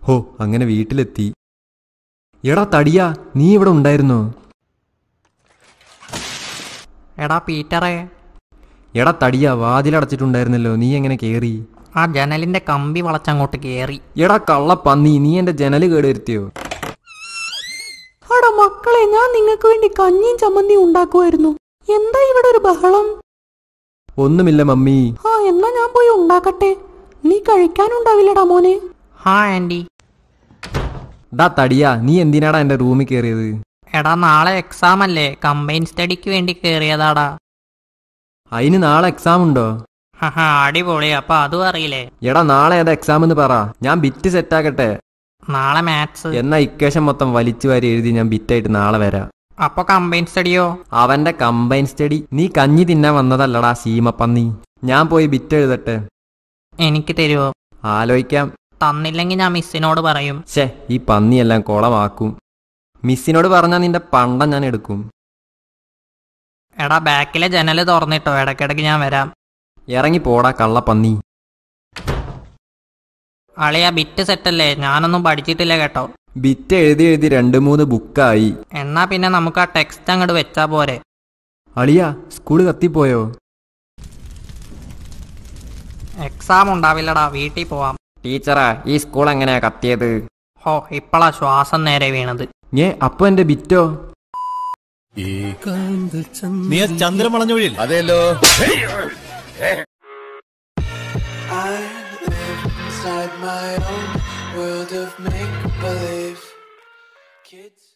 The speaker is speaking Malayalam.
ഹോ അങ്ങനെ വീട്ടിലെത്തി എടാ തടിയാ നീ ഇവിടെ ഉണ്ടായിരുന്നോ എടാ പീറ്ററെ എടാ തടിയാ വാതിലടച്ചിട്ടുണ്ടായിരുന്നല്ലോ നീ എങ്ങനെ കേറി ആ ജനലിന്റെ കമ്പി വളച്ചങ്ങോട്ട് കേറി എടാ കള്ള പന്നി നീ എന്റെ ജനല് കേടുവരുത്തിയോ അടാ മക്കളെ ഞാൻ നിങ്ങൾക്ക് വേണ്ടി കഞ്ഞിയും ചമ്മന്തിയും ഉണ്ടാക്കുമായിരുന്നു എന്താ ഇവിടെ ഒരു ബഹളം ഒന്നുമില്ല മമ്മി ആ എന്നാ ഞാൻ പോയി ഉണ്ടാക്കട്ടെ നീ കഴിക്കാനുണ്ടാവില്ലടാ മോനെ ഹാ ആൻറ്റി ഡാ തടിയാ നീ എന്തിനാടാ എന്റെ റൂമിൽ കയറിയത് എടാ നാളെ എക്സാം അല്ലേ കമ്പൈൻ സ്റ്റഡിക്ക് വേണ്ടി കേറിയതാടാ അതിന് നാളെ എക്സാം ഉണ്ടോ ഹഹാ അടിപൊളി അപ്പൊ അതും അറിയില്ലേ എടാ നാളെ ഏതാ എക്സാം എന്ന് പറ ഞാൻ ബിറ്റ് സെറ്റാക്കട്ടെ നാളെ മാത്സ് എന്നാ ഇക്വേഷൻ മൊത്തം വലിച്ചു വാരി എഴുതി ഞാൻ ബിറ്റായിട്ട് നാളെ വരാം അപ്പൊ കമ്പൈൻ സ്റ്റഡിയോ അവന്റെ കമ്പൈൻ സ്റ്റഡി നീ കഞ്ഞി തിന്നാൻ വന്നതല്ലടാ സീമപ്പന്നി ഞാൻ പോയി ബിറ്റ് എഴുതട്ടെ എനിക്ക് തരുവോ ആലോചിക്കാം തന്നില്ലെങ്കിൽ ഞാൻ മിസ്സിനോട് പറയും ഛേ ഈ പന്നിയെല്ലാം കുളമാക്കും മിസ്സിനോട് പറഞ്ഞാൽ നിന്റെ പണ്ടം ഞാൻ എടുക്കും എടാ ബാക്കിലെ ജനല് തുറന്നിട്ടോ ഇടയ്ക്കിടയ്ക്ക് ഞാൻ വരാം ഇറങ്ങി പോടാ കള്ളപ്പന്നി അളിയ ബിറ്റ് സെറ്റല്ലേ ഞാനൊന്നും പഠിച്ചിട്ടില്ല കേട്ടോ ബിറ്റ് എഴുതി എഴുതി രണ്ട് മൂന്ന് ബുക്കായി എന്നാ പിന്നെ നമുക്ക് ആ ടെക്സ്റ്റ് അങ്ങോട്ട് വെച്ചാ പോരെ അളിയാ സ്കൂള് കത്തിപ്പോയോ എക്സാം ഉണ്ടാവില്ലടാ വീട്ടിൽ പോവാം ടീച്ചറാ ഈ സ്കൂൾ എങ്ങനെയാ കത്തിയത് ഹോ ഇപ്പളാ ശ്വാസം നേരെ വീണത് ഏ അപ്പൊ എന്റെ ബിറ്റോ നീ ആ ചന്ദ്രൻ വളഞ്ഞൊഴിയിൽ അതെല്ലോ I live inside my own world of make believe. Kids.